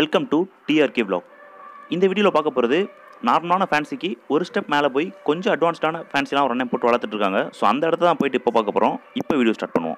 welcome to TRK vlog இந்த வீடியோவில் பார்க்க போகிறது நார்மலான ஃபேன்சிக்கு ஒரு ஸ்டெப் மேலே போய் கொஞ்சம் அட்வான்ஸ்டான ஃபேன்சிலாம் ஒரு அண்ணன் போட்டு வளர்த்துட்டு இருக்காங்க ஸோ அந்த இடத்த தான் போயிட்டு இப்போ பார்க்க போகிறோம் இப்போ வீடியோ ஸ்டார்ட் பண்ணுவோம்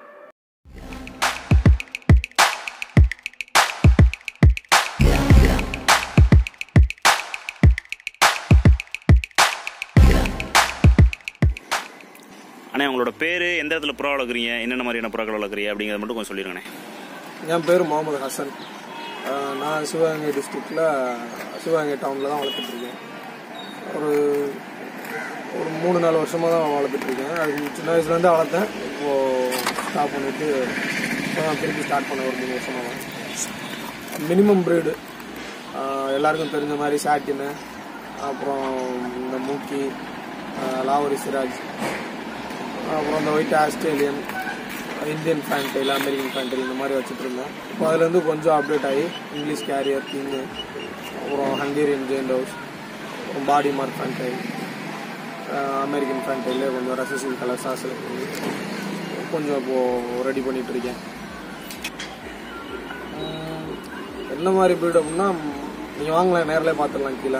அண்ணே உங்களோட பேர் எந்த இடத்துல புறா வளர்க்குறீங்க என்னென்ன மாதிரியான புறாக்கள் வளர்க்குறீங்க அப்படிங்கிறத மட்டும் கொஞ்சம் சொல்லிடுங்கண்ணே என் பேர் முகமது ஹசன் அஹ் நான் சிவகங்கை டிஸ்ட்ரிக்டில் சிவகங்கை டவுனில் தான் வளர்த்துட்ருக்கேன் ஒரு ஒரு மூணு நாலு வருஷமாக தான் வளர்த்துட்ருக்கேன் அது சின்ன வயசுலேருந்து வளர்த்தேன் இப்போது ஸ்டாப் பண்ணிவிட்டு இப்போ தான் திருப்பி ஸ்டார்ட் பண்ண ஒரு மூணு வருஷமாக மினிமம் ப்ரீடு எல்லாருக்கும் தெரிஞ்ச மாதிரி சாட்டினு அப்புறம் இந்த மூக்கி அஹ் லாவரி சிராஜ் அப்புறம் இந்த white Australian Indian fantail American fantail இந்த மாதிரி வச்சுட்டு இருந்தேன் இப்போ அதுலேருந்து கொஞ்சம் அப்டேட் ஆகி இங்கிலீஷ் கேரியர் கிங்கு அப்புறம் ஹங்கேரியன் ஜெயின் ஹவுஸ் அப்புறம் body mark fantail American fantail கொஞ்சம் ரசசிங் கலர்ஸாக செலக்ட் பண்ணி கொஞ்சம் இப்போது ரெடி பண்ணிட்டு இருக்கேன் உம், என்ன மாதிரி ப்ரீட் அப்படின்னா நீங்கள் வாங்கலாம் நேரில் பார்த்துடலாம் கீழே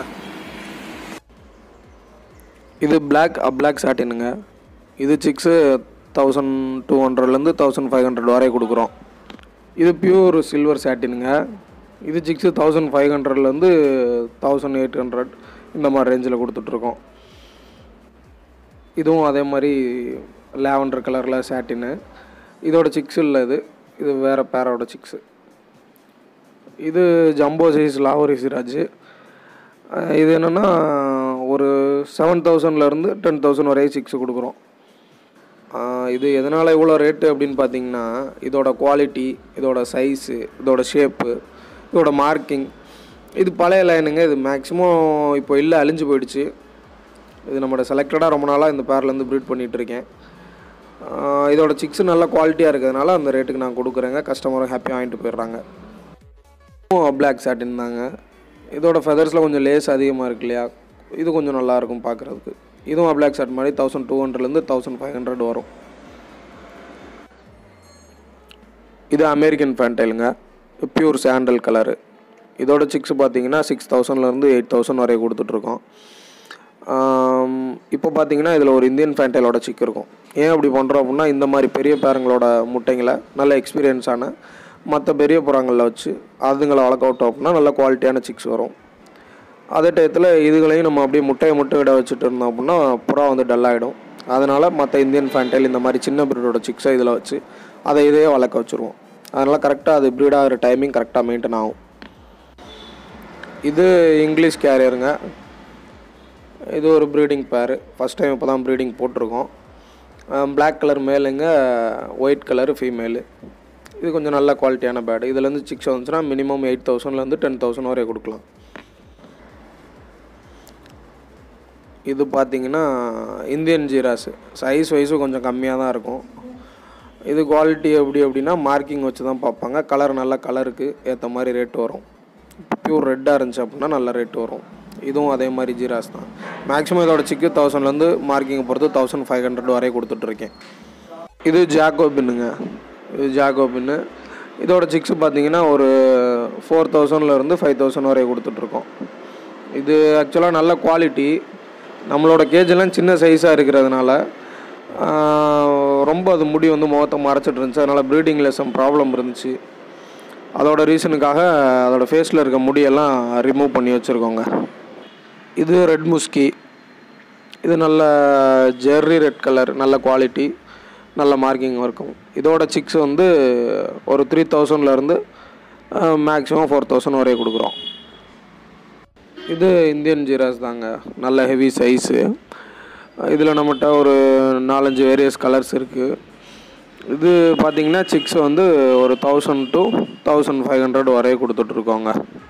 இது பிளாக் அப்ளாக் சாட்டினுங்க இது சிக்ஸு தௌசண்ட் டூ ஹண்ட்ரட்லேருந்து தௌசண்ட் ஃபைவ் ஹண்ட்ரட் வரை கொடுக்குறோம் இது பியூர் சில்வர் சாட்டினுங்க இது சிக்ஸு தௌசண்ட் ஃபைவ் ஹண்ட்ரட்லேருந்து தௌசண்ட் எயிட் ஹண்ட்ரட் இந்த மாதிரி ரேஞ்சில் கொடுத்துட்ருக்கோம் இதுவும் அதே மாதிரி லேவண்டர் கலரில் சாட்டினு இதோட சிக்ஸ் இல்லை இது இது வேறு பேரோட சிக்ஸு இது ஜம்போ சைஸ் லாவரி சிராஜ் அஹ் இது என்னென்னா ஒரு செவன் தௌசண்ட்லேருந்து டென் தௌசண்ட் வரையும் சிக்ஸ் கொடுக்குறோம் அஹ் இது எதனால் இவ்வளோ ரேட்டு அப்படின்னு பார்த்தீங்கன்னா இதோட குவாலிட்டி இதோட சைஸு இதோட ஷேப்பு இதோட மார்க்கிங் இது பழைய லைனுங்க இது மேக்ஸிமம் இப்போ இல்லை அழிஞ்சு போயிடுச்சு இது நம்மளோட செலக்டடாக ரொம்ப நாளாக இந்த பேர்லேருந்து ப்ரீட் பண்ணிகிட்டு இருக்கேன் அஹ் இதோட சிக்ஸ் நல்ல குவாலிட்டியாக இருக்கிறதுனால அந்த ரேட்டுக்கு நான் கொடுக்குறேங்க கஸ்டமரும் ஹாப்பியாக வாங்கிட்டு போயிடுறாங்க பிளாக் சாட்டின் தாங்க இதோட ஃபெதர்ஸில் கொஞ்சம் லேஸ் அதிகமாக இருக்கு இல்லையா இது கொஞ்சம் நல்லாயிருக்கும் பார்க்குறதுக்கு இதுவும் பிளாக் சாட் மாதிரி தௌசண்ட் டூ ஹண்ட்ரட்லேருந்து தௌசண்ட் ஃபைவ் ஹண்ட்ரட் வரும் இது அமெரிக்கன் ஃபேண்டைலுங்க பியூர் சாண்டல் கலரு இதோட சிக்ஸ் பார்த்தீங்கன்னா சிக்ஸ் தௌசண்ட்லேருந்து எயிட் தௌசண்ட் வரை கொடுத்துட்ருக்கோம் இப்போ பார்த்தீங்கன்னா இதில் ஒரு இந்தியன் ஃபேண்டைலோட சிக் இருக்கும் ஏன் அப்படி பண்ணுறோம் அப்படின்னா இந்த மாதிரி பெரிய பேரங்களோட முட்டைங்களை நல்ல எக்ஸ்பீரியன்ஸான மற்ற பெரிய புறாங்களில் வச்சு அதுங்களை வளர்க்க விட்டோம் அப்படின்னா நல்ல குவாலிட்டியான சிக்ஸ் வரும் அதே டயத்தில் இதுகளையும் நம்ம அப்படியே முட்டையை மட்டும் விட வச்சுட்டு இருந்தோம் அப்படின்னா புறா வந்து டல் ஆகிடும் அதனால் மற்ற இந்தியன் ஃபேண்டைல் இந்த மாதிரி சின்ன பிரீடோட சிக்ஸை இதில் வச்சு அதை இதையே வளர்க்க வச்சுருவோம் அதனால் கரெக்டாக அது ப்ரீட் ஆகிற டைமிங் கரெக்டாக மெயின்டைன் ஆகும் இது இங்கிலீஷ் கேரியருங்க இது ஒரு ப்ரீடிங் பேர் ஃபஸ்ட் டைம் இப்போ தான் ப்ரீடிங் போட்டிருக்கோம் பிளாக் கலர் மேலுங்க ஒயிட் கலர் ஃபீமேலு இது கொஞ்சம் நல்ல குவாலிட்டியான பேடு இதுலேருந்து சிக்ஸ் வந்துச்சுன்னா மினிமம் எயிட் தௌசண்ட்லேருந்து டென் தௌசண்ட் வரை கொடுக்கலாம் இது பார்த்தீங்கன்னா இந்தியன் ஜீராஸு சைஸ் வைஸும் கொஞ்சம் கம்மியாக தான் இருக்கும் இது குவாலிட்டி எப்படி அப்படின்னா மார்க்கிங் வச்சு தான் பார்ப்பாங்க கலர் நல்ல கலருக்கு ஏற்ற மாதிரி ரேட் வரும் பியூர் ரெட்டாக இருந்துச்சு அப்படின்னா நல்ல ரேட் வரும் இதுவும் அதே மாதிரி ஜீராஸ் தான் மேக்ஸிமம் இதோட சிக்கு தௌசண்ட்லேருந்து மார்க்கிங்கை பொறுத்து தௌசண்ட் ஃபைவ் ஹண்ட்ரட் வரை கொடுத்துட்ருக்கேன் இது ஜாக்கோ பின்னுங்க இது ஜாக்கோ பின்னு இதோட சிக்ஸ் பார்த்தீங்கன்னா ஒரு ஃபோர் தௌசண்ட்லேருந்து ஃபைவ் தௌசண்ட் வரை கொடுத்துட்ருக்கோம் இது ஆக்சுவலாக நல்ல குவாலிட்டி நம்மளோட கேஜெல்லாம் சின்ன சைஸாக இருக்கிறதுனால ஆஹ், ரொம்ப அது முடி வந்து முகத்தை மறைச்சிட்டு இருந்துச்சு அதனால் ப்ரீடிங்கில் சம் ப்ராப்ளம் இருந்துச்சு அதோட ரீசனுக்காக அதோட ஃபேஸில் இருக்க முடியெல்லாம் ரிமூவ் பண்ணி வச்சுருக்கோங்க இது ரெட் முஸ்கி இது நல்ல ஜெர்ரி ரெட் கலர் நல்ல குவாலிட்டி நல்ல மார்க்கிங் இருக்கும் இதோட சிக்ஸ் வந்து ஒரு த்ரீ தௌசண்ட்லேருந்து மேக்ஸிமம் ஃபோர் தௌசண்ட் வரை கொடுக்குறோம் இது இந்தியன் ஜீராஸ் தாங்க நல்ல ஹெவி சைஸு இதில் நம்மகிட்ட ஒரு நாலஞ்சு வேரியஸ் கலர்ஸ் இருக்குது இது பார்த்தீங்கன்னா சிக்ஸ் வந்து ஒரு thousand to thousand five hundred வரை கொடுத்துட்ருக்கோங்க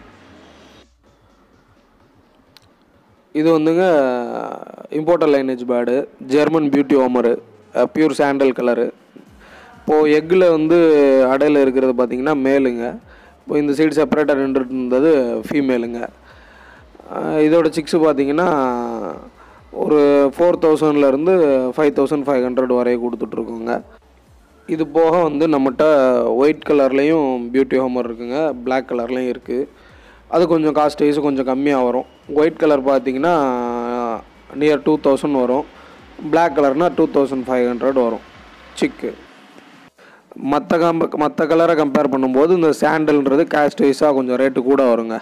இது வந்துங்க importer lineage bird German beauty homer pure sandal colour இப்போது எக்கில் வந்து அடையில் இருக்கிறது பார்த்தீங்கன்னா மேலுங்க இப்போ இந்த சைடு செப்பரேட்டாக நின்றுட்டு இருந்தது ஃபீமேலுங்க அஹ் இதோட சிக்ஸு பார்த்தீங்கன்னா ஒரு ஃபோர் தௌசண்ட்லேருந்து ஃபைவ் தௌசண்ட் ஃபைவ் ஹண்ட்ரட் வரை கொடுத்துட்ருக்கோங்க இது போக வந்து நம்மகிட்ட ஒயிட் கலர்லேயும் பியூட்டி ஹோமர் இருக்குங்க Black கலர்லேயும் இருக்குது அது கொஞ்சம் காஸ்ட் வைஸ் கொஞ்சம் கம்மியாக வரும் ஒயிட் கலர் பார்த்தீங்கன்னா நியர் டூ தௌசண்ட் வரும் Black கலர்னால் டூ தௌசண்ட் ஃபைவ் ஹண்ட்ரட் வரும் சிக்கு மற்ற கம்ப மற்ற கலரை கம்பேர் பண்ணும்போது இந்த சாண்டல்ன்றது காஸ்ட் வைஸாக கொஞ்சம் ரேட்டு கூட வருங்க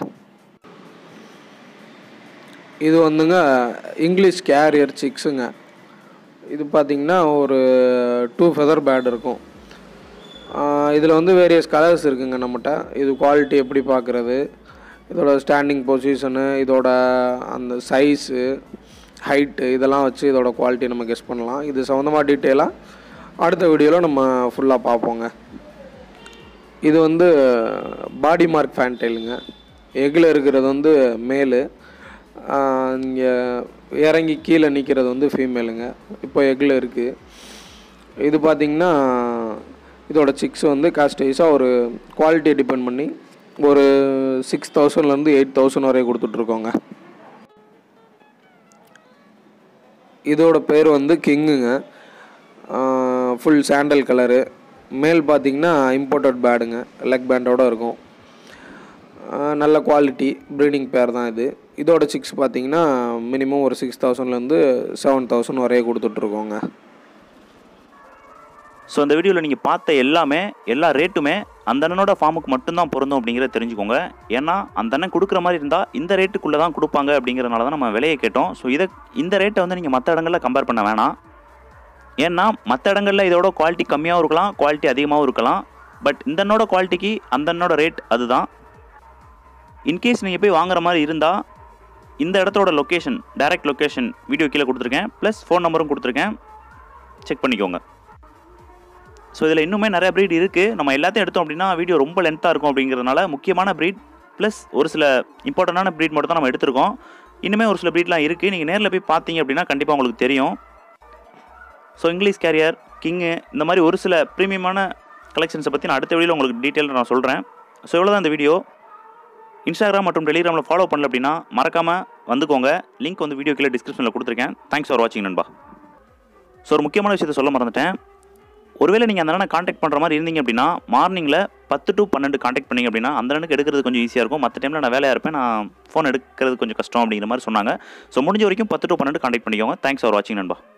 இது வந்துங்க இங்கிலீஷ் கேரியர் சிக்ஸுங்க இது பார்த்திங்கன்னா ஒரு டூ ஃபெதர் பேட் இருக்கும் இதில் வந்து வேரியஸ் கலர்ஸ் இருக்குங்க நம்மகிட்ட இது குவாலிட்டி எப்படி பார்க்குறது இதோட ஸ்டாண்டிங் பொசிஷனு இதோட அந்த சைஸு ஹைட்டு இதெல்லாம் வச்சு இதோட குவாலிட்டி நம்ம கெஸ் பண்ணலாம் இது சம்மந்தமாக டீட்டெயிலாக அடுத்த வீடியோவில் நம்ம ஃபுல்லாக பார்ப்போங்க இது வந்து பாடி மார்க் ஃபேன்டைலுங்க எக்கில் இருக்கிறது வந்து மேலு இங்கே இறங்கி கீழே நிற்கிறது வந்து ஃபீமேலுங்க இப்போ எக்கில் இருக்குது இது பார்த்திங்கன்னா இதோட சிக்ஸ் வந்து காஸ்ட் வைஸாக ஒரு குவாலிட்டியை டிபெண்ட் பண்ணி ஒரு சிக்ஸ் தௌசண்ட்லேருந்து எயிட் தௌசண்ட் வரை கொடுத்துட்ருக்கோங்க இதோட பேர் வந்து கிங்குங்க ஃபுல் சாண்டல் கலரு மேல் பார்த்தீங்கன்னா இம்போர்ட்டட் பேடுங்க லெக் பேண்டோட இருக்கும் ஆஹ் நல்ல குவாலிட்டி ப்ரீடிங் பேர் தான் இது இதோட சிக்ஸ் பார்த்தீங்கன்னா மினிமம் ஒரு சிக்ஸ் தௌசண்ட்லேருந்து செவன் தௌசண்ட் வரைய கொடுத்துட்ருக்கோங்க ஸோ அந்த வீடியோவில் நீங்கள் பார்த்த எல்லாமே எல்லா ரேட்டுமே அந்த அண்ணனோட ஃபார்முக்கு மட்டும்தான் பொருந்தும் அப்படிங்கிறத தெரிஞ்சுக்கோங்க ஏன்னா அந்த அண்ணன் கொடுக்குற மாதிரி இருந்தால் இந்த ரேட்டுக்குள்ளே தான் கொடுப்பாங்க அப்படிங்கிறனால தான் நம்ம விலையை கேட்டோம் ஸோ இதை இந்த ரேட்டை வந்து நீங்கள் மற்ற இடங்களில் கம்பேர் பண்ண வேணாம் ஏன்னா மற்ற இடங்களில் இதோட குவாலிட்டி கம்மியாகவும் இருக்கலாம் குவாலிட்டி அதிகமாகவும் இருக்கலாம் பட் இந்த அண்ணோட குவாலிட்டிக்கு அந்த அண்ணனோட ரேட் அதுதான் இன்கேஸ் நீங்கள் போய் வாங்குற மாதிரி இருந்தால் இந்த இடத்தோட லொக்கேஷன் டைரக்ட் லொக்கேஷன் வீடியோ கீழே கொடுத்துருக்கேன் ப்ளஸ் ஃபோன் நம்பரும் கொடுத்துருக்கேன் செக் பண்ணிக்கோங்க ஸோ இதில் இன்னுமே நிறைய ப்ரீட் இருக்குது நம்ம எல்லாத்தையும் எடுத்தோம் அப்படின்னா வீடியோ ரொம்ப லென்த்தாக இருக்கும் அப்படிங்கிறதுனால முக்கியமான ப்ரீட் ப்ளஸ் ஒரு சில இம்பார்ட்டண்டான ப்ரீட் மட்டும் தான் நம்ம எடுத்திருக்கோம் இன்னுமே ஒரு சில ப்ரீட்லாம் இருக்குது நீங்கள் நேரில் போய் பார்த்தீங்க அப்படின்னா கண்டிப்பாக உங்களுக்கு தெரியும் ஸோ இங்கிலீஷ் கேரியர் கிங்கு இந்த மாதிரி ஒரு சில ப்ரீமியமான கலெக்ஷன்ஸை பற்றி நான் அடுத்த வீடியோவில் உங்களுக்கு டீட்டெயில் நான் சொல்கிறேன் ஸோ இவ்வளோ தான் இந்த வீடியோ இன்ஸ்டாகிராம் மற்றும் டெலிகிராமில் ஃபாலோ பண்ணல அப்படின்னா மறக்காமல் வந்துக்கோங்க லிங்க் வந்து வீடியோ கீழே டிஸ்கிரிப்ஷனில் கொடுத்துருக்கேன் தேங்க்ஸ் ஃபார் வாட்சிங் நண்பா ஸோ ஒரு முக்கியமான விஷயத்தை சொல்ல மறந்துட்டேன் ஒருவேளை நீங்கள் அந்த அண்ணனை காண்டாக்ட் பண்ணுற மாதிரி இருந்தீங்க அப்படின்னா மார்னிங்கில் பத்து டு பன்னெண்டு காண்டாக்ட் பண்ணீங்க அப்படின்னா அந்த அண்ணனுக்கு எடுக்கிறது கொஞ்சம் ஈஸியாக இருக்கும் மற்ற டைமில் நான் வேலையாக இருப்பேன் நான் ஃபோன் எடுக்கிறது கொஞ்சம் கஷ்டம் அப்படிங்கிற மாதிரி சொன்னாங்க ஸோ முடிஞ்ச வரைக்கும் பத்து டு பன்னெண்டு காண்டாக்ட் பண்ணிக்கோங்க தேங்க்ஸ் ஃபார் வாட்சிங் நண்பா